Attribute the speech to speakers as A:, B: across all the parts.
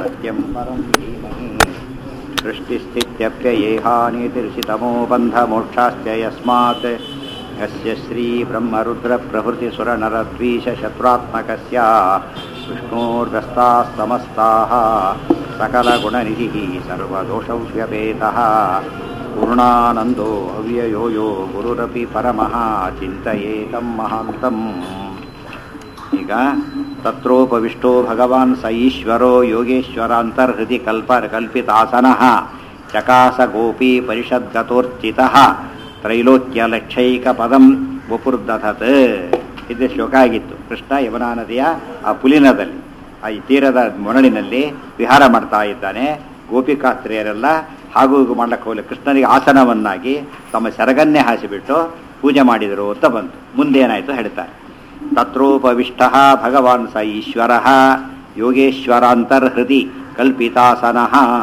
A: सत्यं परं धीमहि सृष्टिस्थित्यप्ययेहानीतिर्षितमो बन्धमोक्षाश्च यस्मात् यस्य श्रीब्रह्मरुद्रप्रभृतिसुरनरद्वीषशत्रुरात्मकस्य विष्णोर्व्यस्ताः समस्ताः सकलगुणनिधिः सर्वदोषव्यपेतः पूर्णानन्दो अव्ययो यो गुरुरपि परमः चिन्तयेतं महान्तम् ಈಗ ತತ್ರೋಪವಿಷ್ಟೋ ಭಗವಾನ್ ಸ ಈಶ್ವರೋ ಯೋಗೇಶ್ವರಾಂತರ್ಹೃದಿ ಕಲ್ಪ ಕಲ್ಪಿತಾಸನ ಚಕಾಸ ಗೋಪಿ ಪರಿಷದ್ಗತೋರ್ಚಿತ ತ್ರೈಲೋಕ್ಯ ಲಕ್ಷೈಕ ಪದಂ ವಪುರ್ದಧತ್ ಇದು ಶ್ಲೋಕ ಆಗಿತ್ತು ಕೃಷ್ಣ ಯಮುನಾ ನದಿಯ ಆ ಪುಲಿನದಲ್ಲಿ ಆ ಈ ತೀರದ ಮೊರಳಿನಲ್ಲಿ ವಿಹಾರ ಮಾಡ್ತಾ ಇದ್ದಾನೆ ಗೋಪಿಕಾಸ್ತ್ರೀಯರೆಲ್ಲ ಹಾಗೂ ಹೀಗೂ ಮಾಡ್ಲಿಕ್ಕೆ ಹೋಗಲಿ ಕೃಷ್ಣನಿಗೆ ಆಸನವನ್ನಾಗಿ ತಮ್ಮ ಸೆರಗನ್ನೇ ಹಾಸಿಬಿಟ್ಟು ಪೂಜೆ ಮಾಡಿದರು ಅಂತ ಬಂತು ಮುಂದೆ ಏನಾಯಿತು ಹೇಳ್ತಾರೆ ತತ್ರೋಪವಿಷ್ಟ ಭಗವಾನ್ ಸ ಈಶ್ವರ ಯೋಗೇಶ್ವರಾಂತರ್ಹೃದಿ ಕಲ್ಪಿತಾಸನ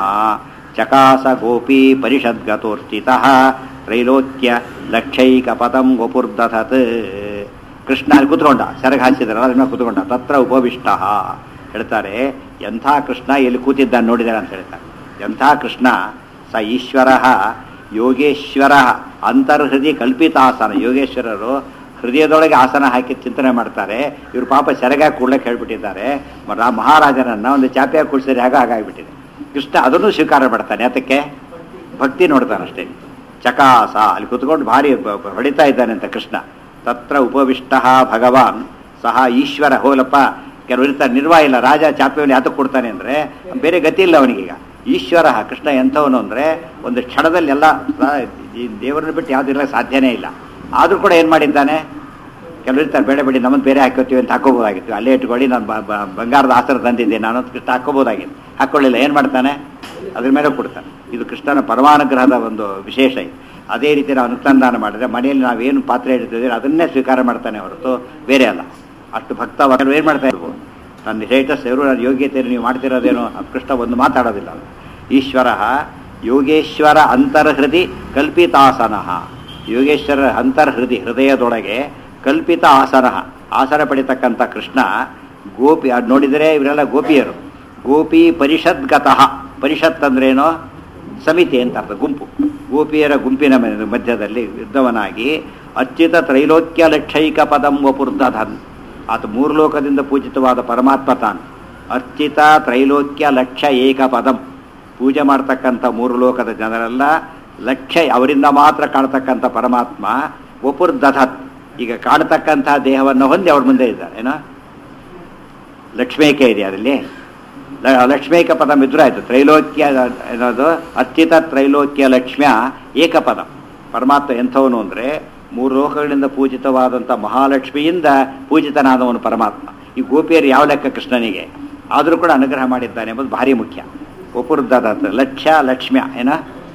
A: ಚಕಾಸ ಗೋಪಿ ಪರಿಷದ್ಗತೋರ್ಚಿತ ತ್ರೈಲೋಕ್ಯ ಲಕ್ಷೈಕ ಪದಂ ವಪುರ್ದಧತ್ ಕೃಷ್ಣ ಅಲ್ಲಿ ಕೂತ್ಕೊಂಡ ಸೆರಗ ಹಾಸಿದ್ರಲ್ಲ ಅದನ್ನ ಕೂತ್ಕೊಂಡ ತತ್ರ ಉಪವಿಷ್ಟ ಹೇಳ್ತಾರೆ ಎಂಥ ಕೃಷ್ಣ ಎಲ್ಲಿ ಕೂತಿದ್ದಾನೆ ನೋಡಿದಾರೆ ಅಂತ ಹೇಳ್ತಾರೆ ಎಂಥ ಕೃಷ್ಣ ಸ ಈಶ್ವರ ಯೋಗೇಶ್ವರ ಅಂತರ್ಹೃದಿ ಕಲ್ಪಿತಾಸನ ಯೋಗೇಶ್ವರರು ಹೃದಯದೊಳಗೆ ಆಸನ ಹಾಕಿ ಚಿಂತನೆ ಮಾಡ್ತಾರೆ ಇವರು ಪಾಪ ಸೆರಗ ಕೂಡ್ಲಕ್ಕೆ ಹೇಳ್ಬಿಟ್ಟಿದ್ದಾರೆ ಮ- ಮಹಾರಾಜನನ್ನ ಒಂದು ಚಾಪಿಯಾಗಿ ಕೂಡಿಸಿದ್ರೆ ಹಾಗೆ ಹಾಗಾಗಿಬಿಟ್ಟಿದೆ ಕೃಷ್ಣ ಅದನ್ನು ಸ್ವೀಕಾರ ಮಾಡ್ತಾನೆ ಅದಕ್ಕೆ ಭಕ್ತಿ ನೋಡ್ತಾನೆ ಅಷ್ಟೇ ಚಕಾಸ ಅಲ್ಲಿ ಕುತ್ಕೊಂಡು ಭಾರಿ ಬ- ಬ- ಹೊಡಿತಾ ಇದ್ದಾನೆ ಅಂತ ಕೃಷ್ಣ ತತ್ರ ಉಪವಿಷ್ಟ ಭಗವಾನ್ ಸಹ ಈಶ್ವರ ಹೋಲಪ್ಪ ಕೆಲವರು ಇರ್ತಾರೆ ನಿರ್ವಾಹ ಇಲ್ಲ ರಾಜ ಚಾಪೆಯನ್ನು ಯಾತಕ್ಕೆ ಕೊಡ್ತಾನೆ ಅಂದರೆ ಬೇರೆ ಗತಿ ಇಲ್ಲ ಅವನಿಗೀಗ ಈಶ್ವರ ಕೃಷ್ಣ ಎಂಥವನು ಅಂದರೆ ಒಂದು ಕ್ಷಣದಲ್ಲಿ ಎಲ್ಲ ಸ- ಈ ದೇವರನ್ನು ಬಿಟ್ಟು ಯಾವುದಿಲ್ಲ ಸಾಧ್ಯನೇ ಇಲ್ಲ ಆದರೂ ಕೂಡ ಏನು ಮಾಡಿದ್ದಾನೆ ಕೆಲವರು ಇರ್ತಾರೆ ಬೇಡ ಬೇಡಿ ನಮ್ಮನ್ನು ಬೇರೆ ಹಾಕೋತೀವಿ ಅಂತ ಹಾಕೋಬೋದಾಗಿತ್ತು ಅಲ್ಲೇ ಇಟ್ಕೊಳ್ಳಿ ನಾನು ಬ- ಬ- ಬಂಗಾರದ ಆಸರ ತಂದಿದ್ದೆ ನಾನು ಅಂತ ಕೃಷ್ಣ ಹಾಕೋಬೋದಾಗಿತ್ತು ಹಾಕೊಳ್ಳಿಲ್ಲ ಏನು ಮಾಡ್ತಾನೆ ಅದ್ರ ಮೇಲೆ ಕೊಡ್ತಾನೆ ಇದು ಕೃಷ್ಣನ ಪರಮಾನುಗ್ರಹದ ಒಂದು ವಿಶೇಷ ಇದು ಅದೇ ರೀತಿ ನಾವು ಅನುಸಂಧಾನ ಮಾಡಿದ್ರೆ ಮನೆಯಲ್ಲಿ ನಾವೇನು ಪಾತ್ರೆ ಇಡ್ತಿದ್ದೀವಿ ಅದನ್ನೇ ಸ್ವೀಕಾರ ಮಾಡ್ತಾನೆ ಹೊರತು ಬೇರೆ ಅಲ್ಲ ಅಷ್ಟು ಭಕ್ತ ಏನು ಮಾಡ್ತಾ ಇರ್ಬೋದು ನನ್ನ ಶ್ರೇಷ್ಠ ಸೇರು ನನ್ನ ಯೋಗ್ಯತೆಯನ್ನು ನೀವು ಮಾಡ್ತಿರೋದೇನೋ ಅದು ಕೃಷ್ಣ ಒಂದು ಮಾತಾಡೋದಿಲ್ಲ ಅವನು. ಈಶ್ವರ ಯೋಗೇಶ್ವರ ಅಂತರ್ಹೃದಿ ಕಲ್ಪಿತಾಸನ ಯೋಗೇಶ್ವರ ಅಂತರ್ಹೃದಿ ಹೃದಯದೊಳಗೆ ಕಲ್ಪಿತ ಆಸನ ಆಸನ ಪಡಿತಕ್ಕಂಥ ಕೃಷ್ಣ ಗೋಪಿ ಅದು ನೋಡಿದರೆ ಇವರೆಲ್ಲ ಗೋಪಿಯರು ಗೋಪಿ ಪರಿಷದ್ಗತಃ ಪರಿಷತ್ ಅಂದ್ರೇನೋ ಸಮಿತಿ ಅಂತ ಅರ್ಥ ಗುಂಪು ಗೋಪಿಯರ ಗುಂಪಿನ ಮ- ಮಧ್ಯದಲ್ಲಿ ಯುದ್ಧವನಾಗಿ ಅಚ್ಯುತ ತ್ರೈಲೋಕ್ಯ ಲಕ್ಷೈಕ ಪದಂ ವಪುರ್ಧನ್ ಆತ ಮೂರು ಲೋಕದಿಂದ ಪೂಜಿತವಾದ ಪರಮಾತ್ಮ ತಾನು ಅರ್ಚಿತ ತ್ರೈಲೋಕ್ಯ ಲಕ್ಷ ಏಕ ಪದಂ ಪೂಜೆ ಮಾಡ್ತಕ್ಕಂಥ ಮೂರು ಲೋಕದ ಜನರೆಲ್ಲ ಲಕ್ಷ ಅವರಿಂದ ಮಾತ್ರ ಕಾಣ್ತಕ್ಕಂಥ ಪರಮಾತ್ಮ ವಪುರ್ದಧತ್ ಈಗ ಕಾಣ್ತಕ್ಕಂಥ ದೇಹವನ್ನು ಹೊಂದಿ ಅವ್ರ ಮುಂದೆ ಇದ್ದಾರೆ ಏನೋ ಲಕ್ಷ್ಮೇಕ ಇದೆ ಅದರಲ್ಲಿ ಲ- ಲಕ್ಷ್ಮೇಕ ಪದ ಮಿದ್ರು ಆಯಿತು ತ್ರೈಲೋಕ್ಯ ಏನದು ಅಚ್ಯುತ ತ್ರೈಲೋಕ್ಯ ಲಕ್ಷ್ಮ್ಯ ಏಕಪದ ಪರಮಾತ್ಮ ಎಂಥವನು ಅಂದರೆ ಮೂರು ಲೋಕಗಳಿಂದ ಪೂಜಿತವಾದಂಥ ಮಹಾಲಕ್ಷ್ಮಿಯಿಂದ ಪೂಜಿತನಾದವನು ಪರಮಾತ್ಮ ಈ ಗೋಪಿಯರು ಯಾವ ಲೆಕ್ಕ ಕೃಷ್ಣನಿಗೆ ಆದರೂ ಕೂಡ ಅನುಗ್ರಹ ಮಾಡಿದ್ದಾನೆ ಎಂಬುದು ಭಾರಿ ಮುಖ್ಯ ಒಪುರ್ದಾದ ಲಕ್ಷ್ಯ ಲಕ್ಷ್ಮ್ಯ ಏನ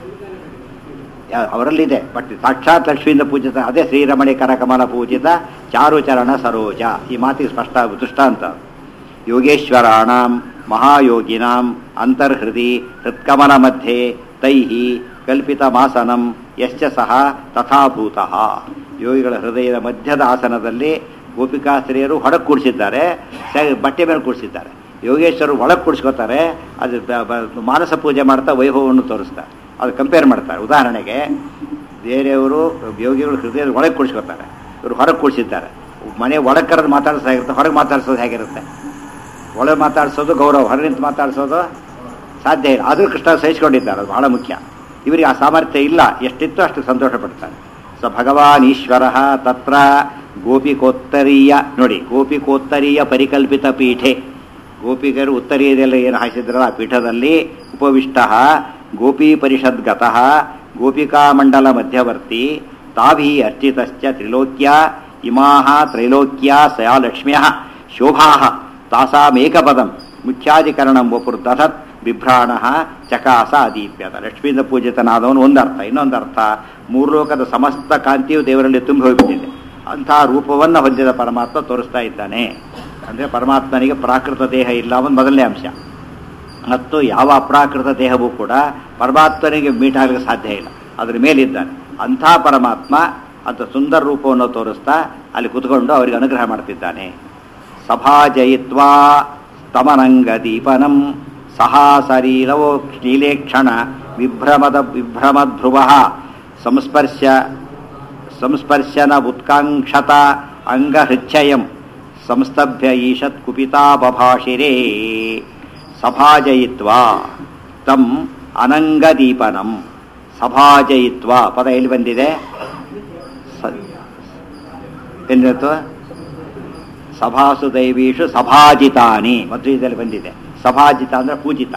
A: ಯಾ- ಅವರಲ್ಲಿದೆ ಬಟ್ ಸಾಕ್ಷಾತ್ ಲಕ್ಷ್ಮಿಯಿಂದ ಪೂಜಿತ ಅದೇ ಶ್ರೀರಮಣಿ ಕರಕಮಲ ಪೂಜಿತ ಚಾರುಚರಣ ಸರೋಜ ಈ ಮಾತಿಗೆ ಸ್ಪಷ್ಟ ದೃಷ್ಟಾಂತ ಯೋಗೇಶ್ವರಾಣಾಂ ಮಹಾಯೋಗಿನಾಂ ಅಂತರ್ಹೃದಿ ಹೃತ್ಕಮಲ ಮಧ್ಯೆ ತೈಹಿ ಕಲ್ಪಿತಮಾಸನಂ ಯಶ್ಚ ಸಹ ತಥಾಭೂತಃ ಯೋಗಿಗಳ ಹೃದಯದ ಮಧ್ಯದ ಆಸನದಲ್ಲಿ ಗೋಪಿಕಾಸ್ತ್ರೀಯರು ಹೊಡಕ್ಕೆ ಕೂಡಿಸಿದ್ದಾರೆ ಸ- ಬಟ್ಟೆ ಮೇಲೆ ಕೂಡಿಸಿದ್ದಾರೆ ಯೋಗೇಶ್ವರರು ಒಳಗೆ ಕೂಡಿಸ್ಕೋತಾರೆ ಅದು ಬ- ಬ- ಮಾನಸ ಪೂಜೆ ಮಾಡ್ತಾ ವೈಭವವನ್ನು ತೋರಿಸ್ತಾರೆ ಅದು ಕಂಪೇರ್ ಮಾಡ್ತಾರೆ ಉದಾಹರಣೆಗೆ ಬೇರೆಯವರು ಯೋಗಿಗಳು ಹೃದಯದ ಒಳಗೆ ಕೂಡಿಸ್ಕೋತಾರೆ ಇವರು ಹೊರಗೆ ಕೂಡಿಸಿದ್ದಾರೆ ಮನೆ ಒಳಗೆ ಕರೆದು ಮಾತಾಡ್ಸೋದು ಹೇಗಿರುತ್ತೆ ಹೊರಗೆ ಮಾತಾಡ್ಸೋದು ಹೇಗಿರುತ್ತೆ ಒಳಗೆ ಮಾತಾಡ್ಸೋದು ಗೌರವ ಹೊರಗೆ ನಿಂತು ಮಾತಾಡ್ಸೋದು ಸಾಧ್ಯ ಇಲ್ಲ ಆದರೂ ಕೃಷ್ಣ ಸಹಿಸ್ಕೊಂಡಿದ್ದಾರೆ ಅದು ಬಹಳ ಮುಖ್ಯ ಇವರಿಗೆ ಆ ಸಾಮರ್ಥ್ಯ ಇಲ್ಲ ಎಷ್ಟಿತ್ತು ಅಷ್ಟು ಸಂತೋಷ ಪಡ್ತಾರೆ ಸ ಭಗವಾನ್ ಈಶ್ವರ ತತ್ರ ಗೋಪಿಕೋತ್ತರೀಯ ನೋಡಿ ಗೋಪಿಕೋತ್ತರೀಯ ಪರಿಕಲ್ಪಿತ ಪೀಠೆ ಗೋಪಿಗರು ಉತ್ತರೀಯದಲ್ಲಿ ಏನು ಹಾಕಿದ್ರಲ್ಲ ಆ ಪೀಠದಲ್ಲಿ ಉಪವಿಷ್ಟ ಗೋಪಿ ಪರಿಷದ್ಗತಃ ಗೋಪಿಕಾಮಂಡಲ ಮಧ್ಯವರ್ತಿ ತಾಭಿ ಅರ್ಚಿತಶ್ಚ ತ್ರಿಲೋಕ್ಯ ಇಮಾಹ ತ್ರೈಲೋಕ್ಯ ಸಯಾ ಲಕ್ಷ್ಮ್ಯ ಶೋಭಾ ತಾಸಾಮೇಕಪದಂ ಮುಖ್ಯಾಧಿಕರಣಂ ವಪುರ್ದಧತ್ ಬಿಭ್ರಾಣ ಚಕಾಸ ಅದೀಪ್ಯತ ಲಕ್ಷ್ಮೀಂದ ಪೂಜಿತನಾದವನು ಒಂದರ್ಥ ಇನ್ನೊಂದರ್ಥ ಮೂರು ಲೋಕದ ಸಮಸ್ತ ಕಾಂತಿಯು ದೇವರಲ್ಲಿ ತುಂಬಿ ಹೋಗಿಬಿಟ್ಟಿದೆ ಅಂಥ ರೂಪವನ್ನು ಹೊಂದಿದ ಪರಮಾತ್ಮ ತೋರಿಸ್ತಾ ಇದ್ದಾನೆ ಅಂದರೆ ಪರಮಾತ್ಮನಿಗೆ ಪ್ರಾಕೃತ ದೇಹ ಇಲ್ಲ ಒಂದು ಮೊದಲನೇ ಅಂಶ ಮತ್ತು ಯಾವ ಅಪ್ರಾಕೃತ ದೇಹವೂ ಕೂಡ ಪರಮಾತ್ಮನಿಗೆ ಮೀಟ್ ಆಗಲಿಕ್ಕೆ ಸಾಧ್ಯ ಇಲ್ಲ ಅದ್ರ ಮೇಲಿದ್ದಾನೆ ಅಂಥ ಪರಮಾತ್ಮ ಅಂತ ಸುಂದರ ರೂಪವನ್ನು ತೋರಿಸ್ತಾ ಅಲ್ಲಿ ಕುತ್ಕೊಂಡು ಅವರಿಗೆ ಅನುಗ್ರಹ ಮಾಡ್ತಿದ್ದಾನೆ ಸಭಾಜಯಿತ್ವಾ ಸ್ತಮನಂಗ ದೀಪನಂ ಸಹಾಸರೀರವೋ ನೀಲೇಕ್ಷಣ ವಿಭ್ರಮದ ವಿಭ್ರಮಧ್ರುವ ಸಂಸ್ಪರ್ಶ ಸಂಸ್ಪರ್ಶನ ಉತ್ಕಾಂಕ್ಷತ ಅಂಗಹೃಚ್ಛಯಂ ಸಂಸ್ತಭ್ಯ ಈಶತ್ ಕುಪಿತಾ ಬಭಾಷಿರೇ ಸಭಾಜಯಿತ್ವಾ ತಂ ಅನಂಗದೀಪನಂ ಸಭಾಜಯಿತ್ವಾ ಪದ ಎಲ್ಲಿ ಬಂದಿದೆ ಸ- ಏನಿತ್ತು ಸಭಾಸು ದೈವೀಷು ಸಭಾಜಿತಾನಿ ಮಧ್ವದಲ್ಲಿ ಬಂದಿದೆ ಸಭಾಜಿತ ಅಂದ್ರೆ ಪೂಜಿತ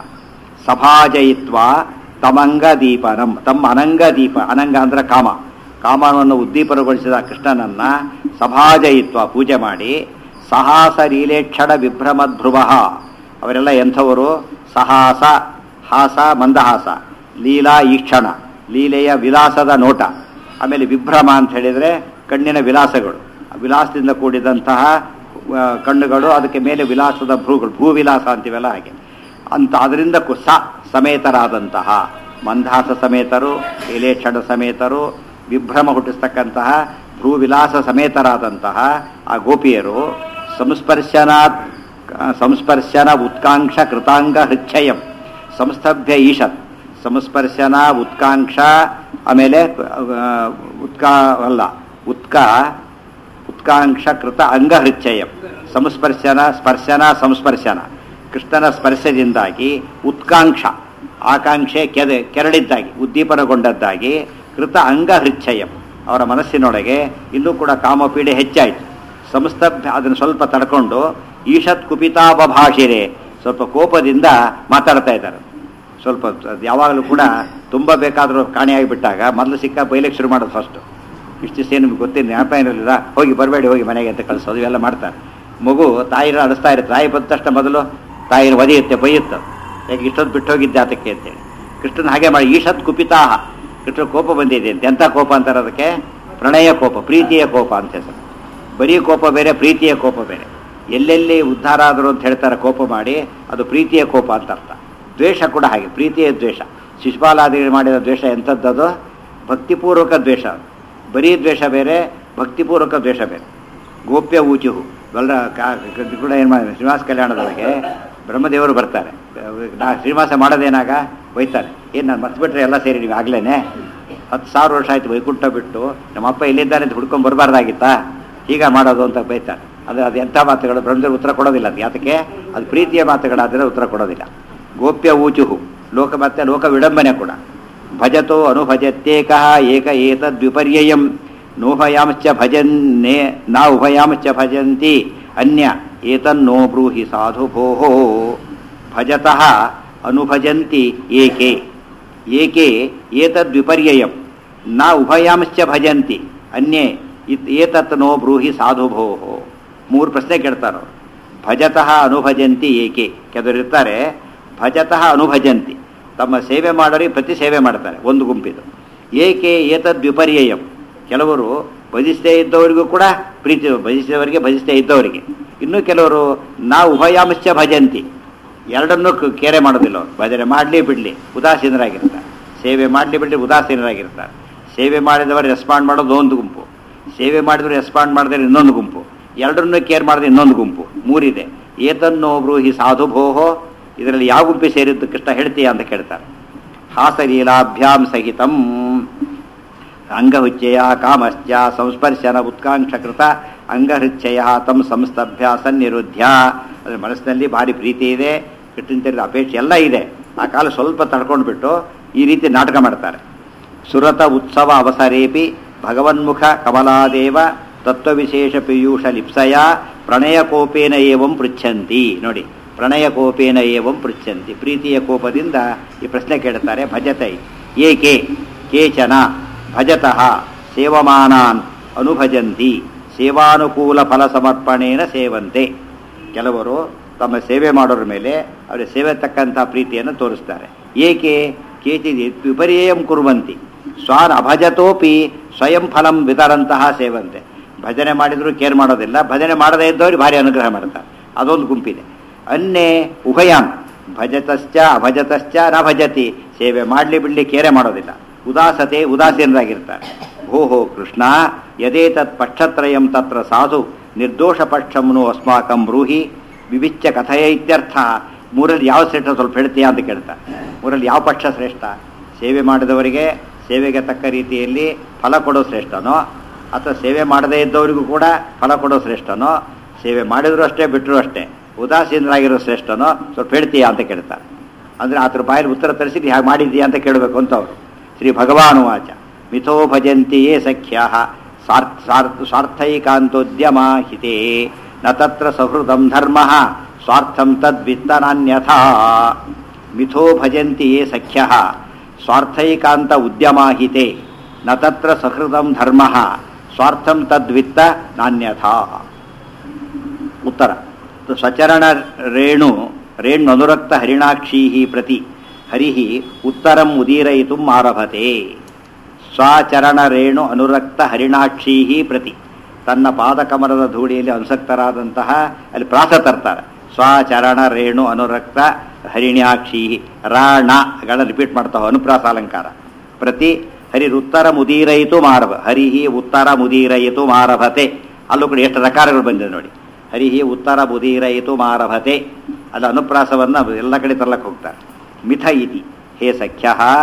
A: ಸಭಾಜಯಿತ್ವ ತಮಂಗ ದೀಪನಂ ತಮ್ಮ ಅನಂಗ ದೀಪ ಅನಂಗ ಅಂದ್ರೆ ಕಾಮ ಕಾಮವನ್ನು ಉದ್ದೀಪನಗೊಳಿಸಿದ ಕೃಷ್ಣನನ್ನ ಸಭಾಜಯಿತ್ವ ಪೂಜೆ ಮಾಡಿ ಸಹಾಸ ಲೀಲೇಕ್ಷಣ ವಿಭ್ರಮಧ್ರುವ ಅವರೆಲ್ಲ ಎಂಥವರು ಸಹಾಸ ಹಾಸ ಮಂದಹಾಸ ಲೀಲಾ ಈಕ್ಷಣ ಲೀಲೆಯ ವಿಲಾಸದ ನೋಟ ಆಮೇಲೆ ವಿಭ್ರಮ ಅಂತ ಹೇಳಿದರೆ ಕಣ್ಣಿನ ವಿಲಾಸಗಳು ಆ ವಿಲಾಸದಿಂದ ಕೂಡಿದಂತಹ ಆ, ಕಣ್ಣುಗಳು ಅದಕ್ಕೆ ಮೇಲೆ ವಿಲಾಸದ ಭ್ರೂಗಳು ಭೂವಿಲಾಸ ಅಂತೀವಲ್ಲ ಹಾಗೆ ಅಂತ ಅದರಿಂದ ಕು- ಸ ಸಮೇತರಾದಂತಹ ಮಂದಹಾಸ ಸಮೇತರು ಇಲೇಕ್ಷಣ ಸಮೇತರು ವಿಭ್ರಮ ಹುಟ್ಟಿಸ್ತಕ್ಕಂತಹ ಭ್ರೂವಿಲಾಸ ಸಮೇತರಾದಂತಹ ಆ ಗೋಪಿಯರು ಸಂಸ್ಪರ್ಶನಾತ್ ಸಂಸ್ಪರ್ಶನ ಉತ್ಕಾಂಕ್ಷ ಕೃತಾಂಗ ಹೃಚ್ಛಯಂ ಸಂಸ್ತಭ್ಯ ಈಶತ್ ಸಂಸ್ಪರ್ಶನ ಉತ್ಕಾಂಕ್ಷ ಆಮೇಲೆ ಆ, ಉತ್ಕಾ ಅಲ್ಲ ಉತ್ಕ ಉತ್ಕಾಂಕ್ಷ ಕೃತ ಅಂಗಹೃಚ್ಛಯಂ ಸಂಸ್ಪರ್ಶನ ಸ್ಪರ್ಶನ ಸಂಸ್ಪರ್ಶನ ಕೃಷ್ಣನ ಸ್ಪರ್ಶದಿಂದಾಗಿ ಉತ್ಕಾಂಕ್ಷ ಆಕಾಂಕ್ಷೆ ಕೆದೆ ಕೆರಳಿದ್ದಾಗಿ ಉದ್ದೀಪನಗೊಂಡದ್ದಾಗಿ ಕೃತ ಅಂಗಹೃಚ್ಛಯಂ ಅವರ ಮನಸ್ಸಿನೊಳಗೆ ಇನ್ನೂ ಕೂಡ ಕಾಮಪೀಡೆ ಹೆಚ್ಚಾಯಿತು ಸಂಸ್ತಭ್ಯ ಅದನ್ನು ಸ್ವಲ್ಪ ತಡ್ಕೊಂಡು ಈಶತ್ ಕುಪಿತಾಪಭಾಷಿರೆ ಸ್ವಲ್ಪ ಕೋಪದಿಂದ ಮಾತಾಡ್ತಾ ಇದ್ದಾರೆ ಸ್ವಲ್ಪ ಅದ್ ಯಾವಾಗಲೂ ಕೂಡ ತುಂಬ ಬೇಕಾದರೂ ಕಾಣೆಯಾಗಿ ಬಿಟ್ಟಾಗ ಮೊದಲು ಸಿಕ್ಕ ಬೈಲಿಕ್ಕೆ ಶುರು ಮಾಡೋದು ಫಸ್ಟು ಇಷ್ಟು ದಿವಸ ಏನು ನಿಮ್ಗೆ ಗೊತ್ತಿಲ್ಲ ಜ್ಞಾಪ ಏನಿರಲಿಲ್ಲ ಹೋಗಿ ಬರಬೇಡಿ ಹೋಗಿ ಮನೆಗೆ ಅಂತ ಕಳಿಸೋದು ಇವೆಲ್ಲ ಮಾಡ್ತಾರೆ ಮಗು ತಾಯಿನ ಅಡಿಸ್ತಾ ಇರುತ್ತೆ ತಾಯಿ ಬಂದ ತಕ್ಷಣ ಮೊದಲು ತಾಯಿನ ಒದೆಯುತ್ತೆ ಬೈಯುತ್ತೆ ಯಾಕೆ ಇಷ್ಟೊಂದು ಬಿಟ್ಟು ಹೋಗಿದ್ದೆ ಅದಕ್ಕೆ ಅಂತೇಳಿ ಕೃಷ್ಣನ ಹಾಗೆ ಮಾಡಿ ಈಶತ್ ಕುಪಿತಾಹ ಕೃಷ್ಣ ಕೋಪ ಬಂದಿದೆ ಅಂತ ಎಂಥ ಕೋಪ ಅಂತಾರೆ ಅದಕ್ಕೆ ಪ್ರಣಯ ಕೋಪ ಪ್ರೀತಿಯ ಕೋಪ ಅಂತ ಹೆಸರು ಬರೀ ಕೋಪ ಬೇರೆ ಪ್ರೀತಿಯ ಕೋಪ ಬೇರೆ ಎಲ್ಲೆಲ್ಲಿ ಉದ್ಧಾರ ಆದರು ಅಂತ ಹೇಳ್ತಾರೆ ಕೋಪ ಮಾಡಿ ಅದು ಪ್ರೀತಿಯ ಕೋಪ ಅಂತ ಅರ್ಥ ದ್ವೇಷ ಕೂಡ ಹಾಗೆ ಪ್ರೀತಿಯ ದ್ವೇಷ ಶಿಶುಪಾಲಾದಿಗಳು ಮಾಡಿದ ದ್ವೇಷ ಎಂಥದ್ದದು ಭಕ್ತಿಪೂರ್ವಕ ದ್ವೇಷ ಅದು. ಬರೀ ದ್ವೇಷ ಬೇರೆ ಭಕ್ತಿಪೂರ್ವಕ ದ್ವೇಷ ಬೇರೆ ಗೋಪ್ಯ ಊಚುಹು ಬಲ್ಲ ಕಾ- ಇದು ಕೂಡ ಏನು ಮಾಡಿ ಶ್ರೀನಿವಾಸ ಕಲ್ಯಾಣದೊಳಗೆ ಬ್ರಹ್ಮದೇವರು ಬರ್ತಾರೆ ನಾ ಶ್ರೀನಿವಾಸ ಮಾಡೋದೇನಾಗ ಬೈತಾರೆ ಏನು ನಾನು ಮರ್ತ್ಬಿಟ್ರೆ ಎಲ್ಲ ಸೇರಿ ನೀವು ಆಗ್ಲೇನೆ ಹತ್ತು ಸಾವಿರ ವರ್ಷ ಆಯ್ತು ವೈಕುಂಠ ಬಿಟ್ಟು ನಮ್ಮಪ್ಪ ಇಲ್ಲಿದ್ದಾನೆ ಅಂತ ಹುಡ್ಕೊಂಡು ಬರಬಾರ್ದಾಗಿತ್ತಾ ಹೀಗ ಮಾಡೋದು ಅಂತ ಬೈತಾರೆ ಅದು ಅದು ಎಂಥ ಮಾತುಗಳು ಬ್ರಹ್ಮದೇವರು ಉತ್ತರ ಕೊಡೋದಿಲ್ಲ ಅದು ಯಾತಕ್ಕೆ ಅದು ಪ್ರೀತಿಯ ಮಾತುಗಳಾದರೆ ಉತ್ತರ ಕೊಡೋದಿಲ್ಲ ಗೋಪ್ಯ ಊಚುಹು ಲೋಕ ಮತ್ತೆ ಲೋಕ ವಿಡಂಬನೆ ಕೂಡ ಭಜತೋ ಅನುಭಜತ್ಯೇಕಃ ಏಕ ಏತದ್ವಿಪರ್ಯಯಂ ನೋಭಯಾಂಶ್ಚ ಭಜನ್ನೇ ನಾ ಉಭಯಾಂಶ್ಚ ಭಜಂತಿ ಅನ್ಯ ಏತನ್ನೋ ಬ್ರೂಹಿ ಸಾಧು ಭೋಃ ಭಜತಃ ಅನುಭಜಂತಿ ಏಕೆ ಏಕೆ ಏತದ್ವಿಪರ್ಯಯಂ ನ ಉಭಯಾಂಶ್ಚ ಭಜಂತಿ ಅನ್ಯೇ ಇತ್ ಏತತ್ ನೋ ಬ್ರೂಹಿ ಸಾಧು ಭೋಃ ಮೂರು ಪ್ರಶ್ನೆ ಕೇಳ್ತಾರೋ ಭಜತಃ ಅನುಭಜಂತಿ ಏಕೆ ಕೆಲವರು ಇರ್ತಾರೆ ಭಜತಃ ಅನುಭಜಂತಿ ತಮ್ಮ ಸೇವೆ ಮಾಡೋರಿಗೆ ಪ್ರತಿ ಸೇವೆ ಮಾಡ್ತಾರೆ ಒಂದು ಗುಂಪಿದು ಏಕೆ ಏತದ್ ವಿಪರ್ಯಯಂ ಕೆಲವರು ಭಜಿಸದೇ ಇದ್ದವರಿಗೂ ಕೂಡ ಪ್ರೀತಿ ಭಜಿಸಿದವರಿಗೆ ಭಜಿಸದೇ ಇದ್ದವರಿಗೆ ಇನ್ನು ಕೆಲವರು ನಾ ಉಭಯಾಂಶ ಭಜಂತಿ ಎರಡನ್ನೂ ಕ- ಕೇರೆ ಮಾಡೋದಿಲ್ಲ ಅವರು ಭಜನೆ ಮಾಡಲಿ ಬಿಡಲಿ ಉದಾಸೀನರಾಗಿರ್ತಾರೆ ಸೇವೆ ಮಾಡಲಿ ಬಿಡಲಿ ಉದಾಸೀನರಾಗಿರ್ತಾರೆ ಸೇವೆ ಮಾಡಿದವರು ರೆಸ್ಪಾಂಡ್ ಮಾಡೋದು ಒಂದು ಗುಂಪು ಸೇವೆ ಮಾಡಿದವರು ರೆಸ್ಪಾಂಡ್ ಮಾಡಿದ್ರೆ ಇನ್ನೊಂದು ಗುಂಪು ಎರಡನ್ನೂ ಕೇರ್ ಮಾಡಿದ್ರೆ ಇನ್ನೊಂದು ಗುಂಪು ಮೂರಿದೆ ಏತನ್ನೊಬ್ರು ಈ ಸಾಧು ಭೋಹೋ ಇದರಲ್ಲಿ ಯಾವ ಗುಂಪಿ ಸೇರಿದ್ದು ಕೃಷ್ಣ ಹೇಳ್ತೀಯ ಅಂತ ಕೇಳ್ತಾರೆ ಹಾಸಲೀಲಾಭ್ಯಾಂ ಸಹಿತಂ ಅಂಗಹುಚ್ಚಯ ಕಾಮಶ್ಚ ಸಂಸ್ಪರ್ಶನ ಉತ್ಕಾಂಕ್ಷಕೃತ ಅಂಗಹೃಚ್ಛಯ ತಂ ಸಂಸ್ತಭ್ಯ ಸನ್ನಿರುದ್ಧ್ಯ ಅದ್ರ ಮನಸ್ಸಿನಲ್ಲಿ ಭಾರಿ ಪ್ರೀತಿ ಇದೆ ಕೃಷ್ಣಂತರಿದ ಅಪೇಕ್ಷೆ ಎಲ್ಲ ಇದೆ ಆ ಕಾಲ ಸ್ವಲ್ಪ ತಡ್ಕೊಂಡ್ಬಿಟ್ಟು ಈ ರೀತಿ ನಾಟಕ ಮಾಡ್ತಾರೆ ಸುರತ ಉತ್ಸವ ಅವಸರೇಪಿ ಭಗವನ್ಮುಖ ಕಮಲಾದೇವ ತತ್ವವಿಶೇಷ ಪೀಯೂಷ ಲಿಪ್ಸಯ ಪ್ರಣಯ ಕೋಪೇನ ಏವಂ ಪೃಚ್ಛಂತಿ ನೋಡಿ ಪ್ರಣಯ ಕೋಪೇನ ಏವಂ ಪೃಚ್ಛಂತಿ ಪ್ರೀತಿಯ ಕೋಪದಿಂದ ಈ ಪ್ರಶ್ನೆ ಕೇಳ್ತಾರೆ ಭಜತೈ ಏಕೆ ಕೇಚನ ಭಜತಃ ಸೇವಮಾನಾನ್ ಅನುಭಜಂತಿ ಸೇವಾನುಕೂಲ ಫಲ ಸಮರ್ಪಣೇನ ಸೇವಂತೆ ಕೆಲವರು ತಮ್ಮ ಸೇವೆ ಮಾಡೋರ ಮೇಲೆ ಅವರ ಸೇವೆ ತಕ್ಕಂಥ ಪ್ರೀತಿಯನ್ನು ತೋರಿಸ್ತಾರೆ ಏಕೆ ಕೇಚಿದಿ ವಿಪರ್ಯಯಂ ಕುರುವಂತಿ ಸ್ವಾನ್ ಅಭಜತೋಪಿ ಸ್ವಯಂ ಫಲಂ ವಿತರಂತಹ ಸೇವಂತೆ ಭಜನೆ ಮಾಡಿದ್ರು ಕೇರ್ ಮಾಡೋದಿಲ್ಲ ಭಜನೆ ಮಾಡದೇ ಇದ್ದವ್ರಿಗೆ ಭಾರಿ ಅನುಗ್ರಹ ಮಾಡ್ತಾರೆ ಅದೊಂದು ಗುಂಪಿದೆ ಅನ್ನೇ ಉಭಯಾನ್ ಭಜತಶ್ಚ ಅಭಜತಶ್ಚ ನ ಭಜತಿ ಸೇವೆ ಮಾಡಲಿ ಬಿಡ್ಲಿ ಕೇರೆ ಮಾಡೋದಿಲ್ಲ ಉದಾಸತೆ ಉದಾಸೀನರಾಗಿರ್ತಾರೆ ಭೋಹೋ ಕೃಷ್ಣ ಯದೇತತ್ ಪಕ್ಷತ್ರಯಂ ತತ್ರ ಸಾಧು ನಿರ್ದೋಷ ಪಕ್ಷಂನು ಅಸ್ಮಾಕಂ ಬ್ರೂಹಿ ವಿವಿಚ್ಯ ಕಥಯ ಇತ್ಯರ್ಥ ಮೂರಲ್ಲಿ ಯಾವ ಶ್ರೇಷ್ಠ ಸ್ವಲ್ಪ ಹೇಳ್ತೀಯಾ ಅಂತ ಕೇಳ್ತಾರೆ ಮೂರಲ್ಲಿ ಯಾವ ಪಕ್ಷ ಶ್ರೇಷ್ಠ ಸೇವೆ ಮಾಡಿದವರಿಗೆ ಸೇವೆಗೆ ತಕ್ಕ ರೀತಿಯಲ್ಲಿ ಫಲ ಕೊಡೋ ಶ್ರೇಷ್ಠನೋ ಅಥವಾ ಸೇವೆ ಮಾಡದೇ ಇದ್ದವರಿಗೂ ಕೂಡ ಫಲ ಕೊಡೋ ಶ್ರೇಷ್ಠನೋ ಸೇವೆ ಮಾಡಿದ್ರು ಅಷ್ಟೇ ಬಿಟ್ಟರು ಅಷ್ಟೇ ಉದಾಸೀನರಾಗಿರೋ ಶ್ರೇಷ್ಠನೋ ಸ್ವಲ್ಪ ಹೇಳ್ತೀಯಾ ಅಂತ ಕೇಳ್ತಾರೆ ಅಂದರೆ ಆತರ ಬಾಯಲ್ಲಿ ಉತ್ತರ ತರಿಸಿ ಹಾಗೆ ಮಾಡಿದ್ದೀಯಾ ಅಂತ ಕೇಳಬೇಕು ಅಂತ ಅವರು ಶ್ರೀ ಭಗವಾನುವಾಚ ಮಿಥೋ ಭಜಂತಿ ಯೇ ಸಖ್ಯ ಸಾರ್ಥ್ ಸಾರ್ಥ್ ಸ್ವಾರ್ಥೈಕಾಂತೋದ್ಯಮ ಹಿತೇ ನ ತತ್ರ ಸಹೃದಂ ಧರ್ಮ ಸ್ವಾರ್ಥಂ ತದ್ವಿತ್ತನಾನ್ಯಥಾ ಮಿಥೋ ಭಜಂತಿ ಯೇ ಸಖ್ಯ ಸ್ವಾರ್ಥೈಕಾಂತ ಉದ್ಯಮಾಹಿತೆ ನ ತತ್ರ ಸಹೃದಂ ಧರ್ಮ ಸ್ವಾರ್ಥಂ ತದ್ವಿತ್ತ ನಾನ್ಯಥಾ ಉತ್ತರ ಸ್ವಚರಣ ರೇಣು ರೇಣ್ವನುರಕ್ತ ಹರಿಣಾಕ್ಷೀ ಪ್ರತಿ ಹರಿ ಉತ್ತರಂ ಉದೀರಯಿತು ಆರಭತೆ ಸ್ವಚರಣ ರೇಣು ಅನುರಕ್ತ ಹರಿಣಾಕ್ಷೀ ಪ್ರತಿ ತನ್ನ ಪಾದಕಮಲದ ಧೂಳಿಯಲ್ಲಿ ಅನುಸಕ್ತರಾದಂತಹ ಅಲ್ಲಿ ಪ್ರಾಸ ತರ್ತಾರೆ ಸ್ವಚರಣ ರೇಣು ಅನುರಕ್ತ ಹರಿಣ್ಯಾಕ್ಷಿ ರಾಣಗಳ ರಿಪೀಟ್ ಮಾಡ್ತಾವ ಅನುಪ್ರಾಸ ಅಲಂಕಾರ ಪ್ರತಿ ಹರಿರುತ್ತರ ಮುದೀರಯಿತು ಮಾರಭ ಹರಿಹಿ ಉತ್ತರ ಮುದೀರಯಿತು ಮಾರಭತೆ ಅಲ್ಲೂ ಕೂಡ ಎಷ್ಟು ರಕಾರಗಳು ಬಂದಿದೆ ನೋಡಿ ಹರಿಹಿ ಉತ್ತರ ಮುದೀರಯಿತು ಮಾರಭತೆ ಅಲ್ಲಿ ಅನುಪ್ರಾಸವನ್ನು ಎಲ್ಲ ಕಡೆ ತರ್ಲಕ್ಕೆ ಹೋಗ್ತಾರೆ ಮಿಥ ಇತಿ ಹೇ ಸಖ್ಯ